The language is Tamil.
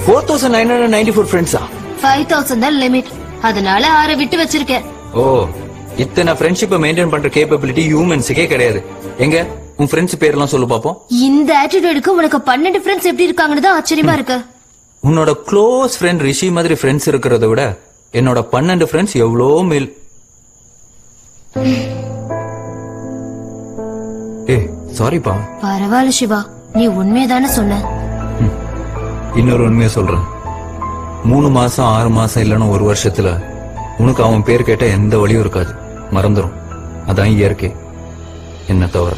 four thousand nine hundred ninety four ஃப்ரெண்ட்ஸா ஃபைவ் தௌசண்ட் தான் லிமிட் அதனால ஆற விட்டு வச்சிருக்கேன் ஓ இத்தனை ஃப்ரெண்ட்ஷிப்பை மெயின்டைன் பண்ற கேப்பபிலிட்டி ஹியூமன்ஸுக்கே கிடையாது எங்க உன் ஃப்ரெண்ட்ஸ் பேர்லாம் சொல்லு பாப்போம் இந்த ஆட்டிடியூடுக்கு உனக்கு பன்னெண்டு ஃப்ரெண்ட்ஸ் எப்படி இருக்காங்கன்னு தான் ஆச்சரியமா இருக்கு உன்னோட க்ளோஸ் ஃப்ரெண்ட் ரிஷி மாதிரி ஃப்ரெண்ட்ஸ் இருக்கிறத விட என்னோட பன்னெண்டு ஃப்ரெண்ட்ஸ் எவ்வளோ மேல் ஏ சாரிப்பா பரவாயில்ல சிவா நீ உண்மையதானே சொன்ன இன்னொரு உண்மையை சொல்றேன் மூணு மாசம் ஆறு மாசம் இல்லைன்னா ஒரு வருஷத்துல உனக்கு அவன் பேர் கேட்ட எந்த வழியும் இருக்காது மறந்துரும் அதான் இயற்கை என்ன தவிர